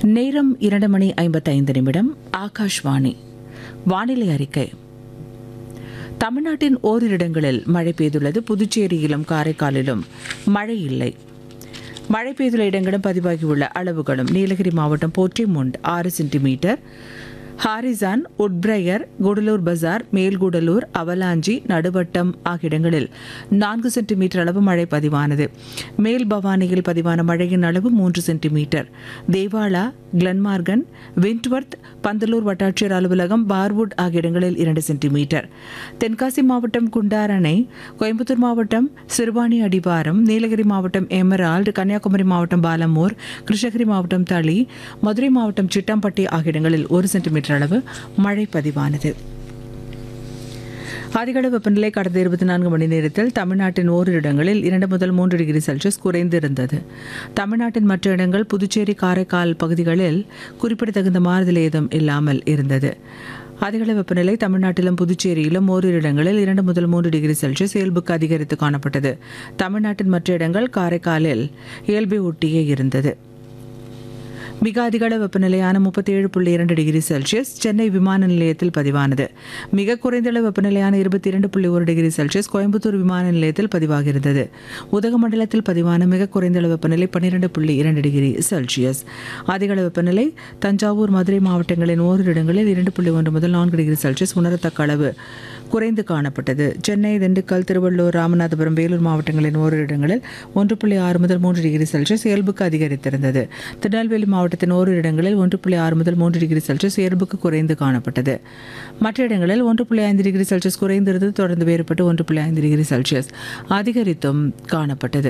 நேரம் இரண்டு மணி ஐம்பத்தைந்து நிமிடம் ஆகாஷ்வாணி வானிலை அறிக்கை தமிழ்நாட்டின் ஓரிரு இடங்களில் மழை பெய்துள்ளது புதுச்சேரியிலும் காரைக்காலிலும் மழை இல்லை மழை பெய்துள்ள இடங்களும் பதிவாகியுள்ள அளவுகளும் நீலகிரி மாவட்டம் போற்றிமுண்ட் ஆறு centimetre Harrison Woodbriar Gudalur Bazaar Melgudalur Avalanche Naduvattam ஆகிய இடங்களில் நான்கு சென்டிமீட்டர் அளவு மழை பதிவானது மேல் பவானியில் பதிவான மழையின் அளவு மூன்று centimetre Devala Glenmorgan Windworth Pandalur வட்டாட்சியர் அலுவலகம் பார்வுட் ஆகிய இடங்களில் இரண்டு சென்டிமீட்டர் தென்காசி மாவட்டம் குண்டாரணை கோயம்புத்தூர் மாவட்டம் சிறுவாணி அடிவாரம் நீலகிரி மாவட்டம் எமரால்டு கன்னியாகுமரி மாவட்டம் பாலமூர் கிருஷ்ணகிரி மாவட்டம் தளி மதுரை மாவட்டம் சிட்டாம்பட்டி ஆகிய இடங்களில் ஒரு சென்டிமீட்டர் அளவு மழை பதிவானது அதிகளவு வெப்பநிலை கடந்த இருபத்தி நான்கு மணி நேரத்தில் தமிழ்நாட்டின் ஓரிரு இடங்களில் இரண்டு முதல் மூன்று டிகிரி செல்சியஸ் குறைந்திருந்தது தமிழ்நாட்டின் மற்ற இடங்கள் புதுச்சேரி காரைக்கால் பகுதிகளில் குறிப்பிடத்தகுந்த மாறுதல் ஏதும் இல்லாமல் இருந்தது அதிகளவு வெப்பநிலை தமிழ்நாட்டிலும் புதுச்சேரியிலும் ஓரிரு இடங்களில் இரண்டு முதல் மூன்று டிகிரி செல்சியஸ் இயல்புக்கு அதிகரித்து காணப்பட்டது தமிழ்நாட்டின் மற்ற இடங்கள் காரைக்காலில் இயல்பை ஒட்டியே இருந்தது மிக அதிகள வெப்பநிலையான முப்பத்தி ஏழு புள்ளி இரண்டு டிகிரி செல்சியஸ் சென்னை விமான நிலையத்தில் பதிவானது மிக குறைந்த அளவு வெப்பநிலையான இருபத்தி இரண்டு புள்ளி ஒரு டிகிரி செல்சியஸ் கோயம்புத்தூர் விமான நிலையத்தில் பதிவாகியிருந்தது உதகமண்டலத்தில் பதிவான மிக குறைந்த அளவு வெப்பநிலை பன்னிரண்டு புள்ளி இரண்டு டிகிரி செல்சியஸ் அதிகள வெப்பநிலை தஞ்சாவூர் மதுரை மாவட்டங்களின் ஓரிரு இடங்களில் இரண்டு புள்ளி ஒன்று முதல் நான்கு டிகிரி செல்சியஸ் உணரத்தக்க அளவு குறைந்து காணப்பட்டது சென்னை திண்டுக்கல் திருவள்ளூர் ராமநாதபுரம் வேலூர் மாவட்டங்களின் ஓரிரு இடங்களில் ஒன்று புள்ளி ஆறு முதல் மூன்று டிகிரி செல்சியஸ் இயல்புக்கு அதிகரித்திருந்தது திருநெல்வேலி மாவட்டத்தின் ஓரிரு இடங்களில் ஒன்று புள்ளி ஆறு முதல் மூன்று டிகிரி செல்சியஸ் இயல்புக்கு குறைந்து காணப்பட்டது மற்ற இடங்களில் ஒன்று புள்ளி ஐந்து டிகிரி செல்சியஸ் குறைந்திருந்தது தொடர்ந்து வேறுபட்டு ஒன்று புள்ளி ஐந்து டிகிரி செல்சியஸ் அதிகரித்தும் காணப்பட்டது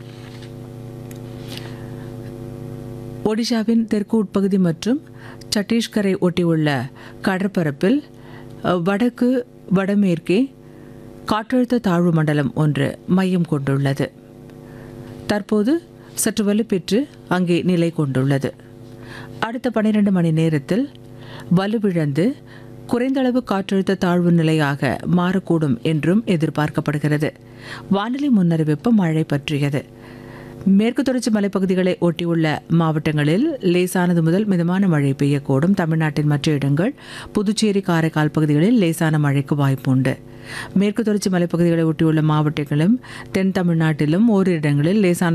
ஒடிஷாவின் தெற்கு உட்பகுதி மற்றும் சத்தீஸ்கரை ஒட்டியுள்ள கடற்பரப்பில் அஹ், வடக்கு வடமேற்கே காற்றழுத்த தாழ்வு மண்டலம் ஒன்று மையம் கொண்டுள்ளது தற்போது சற்று வலுப்பெற்று அங்கே நிலை கொண்டுள்ளது அடுத்த பன்னிரண்டு மணி நேரத்தில் வலுவிழந்து குறைந்தளவு காற்றழுத்த தாழ்வு நிலையாக மாறக்கூடும் என்றும் எதிர்பார்க்கப்படுகிறது வானிலை முன்னறிவிப்பு மழை பற்றியது மேற்கு தொடர்ச்சி மலைப்பகுதிகளை ஒட்டியுள்ள மாவட்டங்களில் லேசானது முதல் மிதமான மழை பெய்யக்கூடும் தமிழ்நாட்டின் மற்ற இடங்கள் புதுச்சேரி காரைக்கால் பகுதிகளில் லேசான மழைக்கு வாய்ப்பு உண்டு மேற்கு தொடர்ச்சி மலைப்பகுதிகளை ஒட்டியுள்ள மாவட்டங்களும் தென் தமிழ்நாட்டிலும் ஓரிரு இடங்களில் லேசான